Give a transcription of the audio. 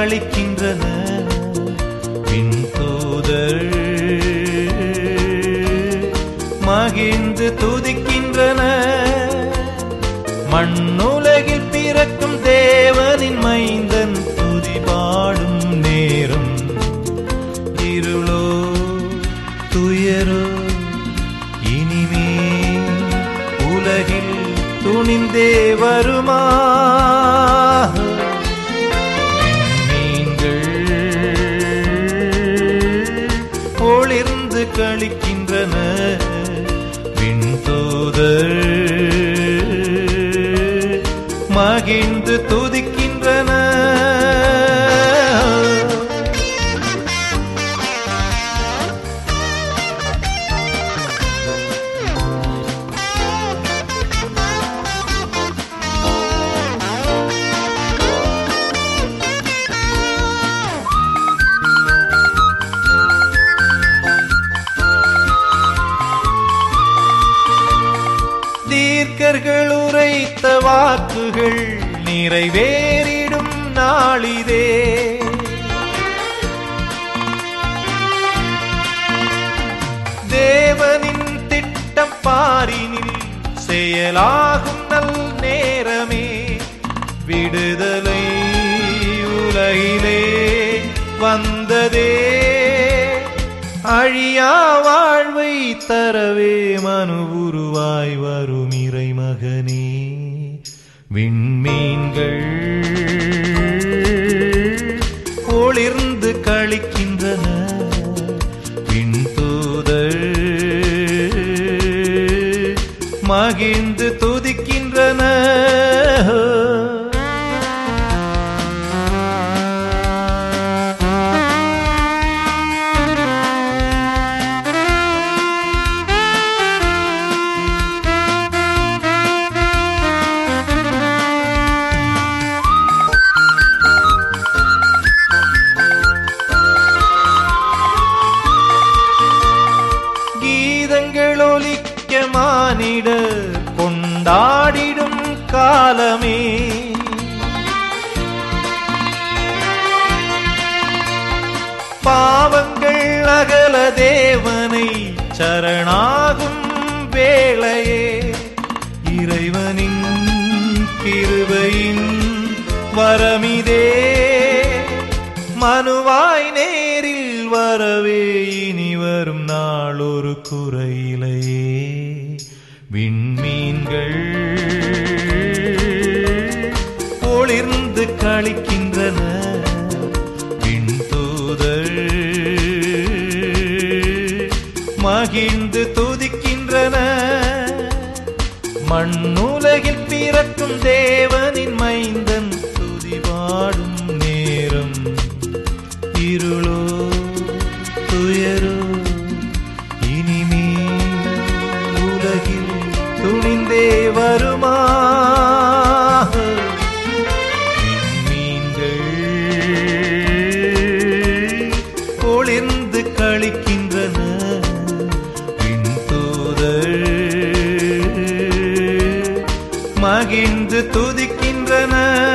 கழிக்கின்றன பின் தூதர் மகிழ்ந்து துதிக்கின்றன மண்ணுலகில் பிறக்கும் தேவனின் மைந்தன் துதி பாடும் நேரம் இருளோ துயரோ இனிமே உலகில் துணிந்தே வருமா மீன்கள் ஒளிர்ந்து கழிக்கின்றன விண்தூதர் மகிழ்ந்து துதிக்கின்றன தீர்க்கர்கள் உரைத்த வாக்குகள் நிறைவேறிடும் நாளிதே தேவனின் திட்டம் பாரினில் செயலாகும் நல் நேரமே விடுதலை உலகிலே வந்ததே அழியா வாழ்வை தரவே மனு உருவாய் வரும் இறைமகனே விண்மீன்கள் ஒளிர்ந்து கழிக்கின்றன விண்தூதர் மகிழ்ந்து துதிக்கின்றன கீதங்கள் ஒலிக்க மானிடர் கொண்டாடிடும் காலமே பாவங்கள் அகல தேவனை சரணாகும் வேளையே இறைவனின் கிருபையின் வரமிதே மனுவாய் நேரில் வரவே இனி வரும் நாள் ஒரு குறையிலையே விண்மீன்கள் ஒளிர்ந்து கழிக்கின்றன விண்தூதர் மகிழ்ந்து துதிக்கின்றன மண்ணுலகில் பிறக்கும் தேவனின் மைந்தன் துதி பாடும் நேரம் இருளோ துயரோ இனிமே உலகில் துணிந்தே வருமா விண்மீன்கள் ஒளிர்ந்து கழிக்கின்றன விண்தூதர் மகிழ்ந்து துதிக்கின்றன